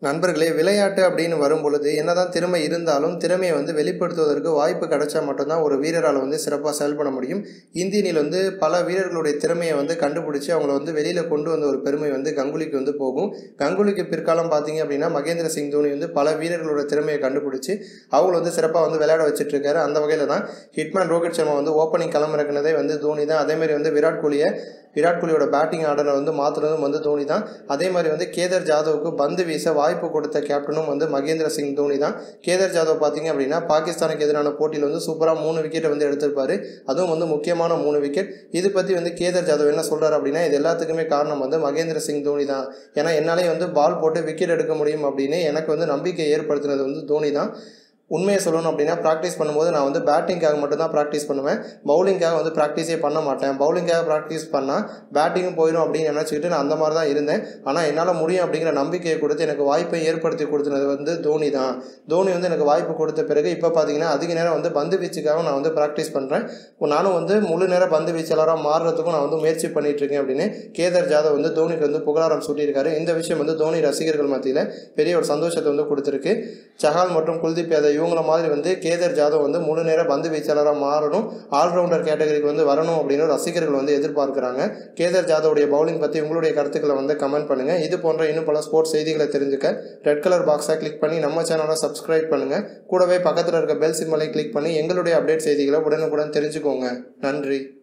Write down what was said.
நண்பர்களே விளையாட்டு அப்படின்னு வரும் பொழுது என்னதான் திறமை இருந்தாலும் திறமையை வந்து வெளிப்படுத்துவதற்கு வாய்ப்பு கிடைச்சா மட்டும்தான் ஒரு வீரரால் வந்து சிறப்பாக செயல்பட முடியும் இந்திய அணியில் வந்து பல வீரர்களுடைய திறமையை வந்து கண்டுபிடிச்சி அவங்கள வந்து வெளியில் கொண்டு வந்த ஒரு பெருமை வந்து கங்குலிக்கு வந்து போகும் கங்குலிக்கு பிற்காலம் பார்த்தீங்க அப்படின்னா மகேந்திர சிங் தோனி வந்து பல வீரர்களோட திறமையை கண்டுபிடிச்சி அவங்கள வந்து சிறப்பாக வந்து விளையாட வச்சுட்டு இருக்காரு அந்த வகையில் தான் ஹிட்மேன் ரோஹித் சர்மா வந்து ஓப்பனிங் களமிறக்குனதே வந்து தோனி தான் அதேமாதிரி வந்து விராட் கோலியை விராட் கோலியோட பேட்டிங் ஆர்டரை வந்து மாற்றுறதும் வந்து தோனி தான் அதே மாதிரி வந்து கேதர் ஜாதவுக்கு பந்து வீச வாய்ப்பு கொடுத்த கேப்டனும் வந்து மகேந்திர சிங் தோனி தான் கேதர் ஜாதவ் பார்த்தீங்க அப்படின்னா பாகிஸ்தானுக்கு எதிரான போட்டியில் வந்து சூப்பராக மூணு விக்கெட்டை வந்து எடுத்திருப்பாரு அதுவும் வந்து முக்கியமான மூணு விக்கெட் இது பற்றி வந்து கேதர் ஜாதவ் என்ன சொல்கிறார் அப்படின்னா இது எல்லாத்துக்குமே காரணம் வந்து மகேந்திர சிங் தோனி தான் ஏன்னா என்னாலே வந்து பால் போட்டு விக்கெட் எடுக்க முடியும் அப்படின்னு எனக்கு வந்து நம்பிக்கை ஏற்படுத்தினது வந்து தோனி தான் உண்மையை சொல்லணும் அப்படின்னா ப்ராக்டிஸ் பண்ணும்போது நான் வந்து பேட்டிங்காக மட்டும்தான் ப்ராக்டிஸ் பண்ணுவேன் பவுலிங்காக வந்து ப்ராக்டிஸே பண்ண மாட்டேன் பவுலிங்காக ப்ராக்டிஸ் பண்ணால் பேட்டிங்கும் போயிடும் அப்படின்னு நினச்சிக்கிட்டு நான் அந்த மாதிரி தான் இருந்தேன் ஆனால் என்னால் முடியும் அப்படிங்கிற நம்பிக்கையை கொடுத்து எனக்கு வாய்ப்பை ஏற்படுத்தி கொடுத்தது வந்து தோனி தான் தோனி வந்து எனக்கு வாய்ப்பு கொடுத்த பிறகு இப்போ பார்த்தீங்கன்னா அதிக நேரம் வந்து பந்து வீச்சுக்காக நான் வந்து ப்ராக்டிஸ் பண்ணுறேன் நானும் வந்து முழு நேர பந்து வீச்சாளராக மாறுறதுக்கும் நான் வந்து முயற்சி பண்ணிட்டு இருக்கேன் அப்படின்னு கேதர் ஜாதவ் வந்து தோனிக்கு வந்து புகழாரம் சூட்டியிருக்காரு இந்த விஷயம் வந்து தோனி ரசிகர்கள் மத்தியில் பெரிய ஒரு சந்தோஷத்தை வந்து கொடுத்துருக்கு சஹால் மற்றும் குல்தீப் யாதவ் இவங்கள மாதிரி வந்து கேதர் ஜாதவ் வந்து முழு நேர பந்து வீச்சாளராக மாறணும் ஆல்ரவுண்டர் கேட்டகரிக்கு வந்து வரணும் அப்படின்னு ரசிகர்கள் வந்து எதிர்பார்க்குறாங்க கேதர் ஜாதவுடைய பவுலிங் பற்றி உங்களுடைய கருத்துக்களை வந்து கமெண்ட் பண்ணுங்கள் இது போன்ற இன்னும் பல ஸ்போர்ட்ஸ் செய்திகளை தெரிஞ்சுக்க ரெட் கலர் பாக்ஸை கிளிக் பண்ணி நம்ம சேனலை சப்ஸ்கிரைப் பண்ணுங்கள் கூடவே பக்கத்தில் இருக்க பெல் சிம்மலை கிளிக் பண்ணி எங்களுடைய அப்டேட் செய்திகளை உடனுக்குடன் தெரிஞ்சுக்கோங்க நன்றி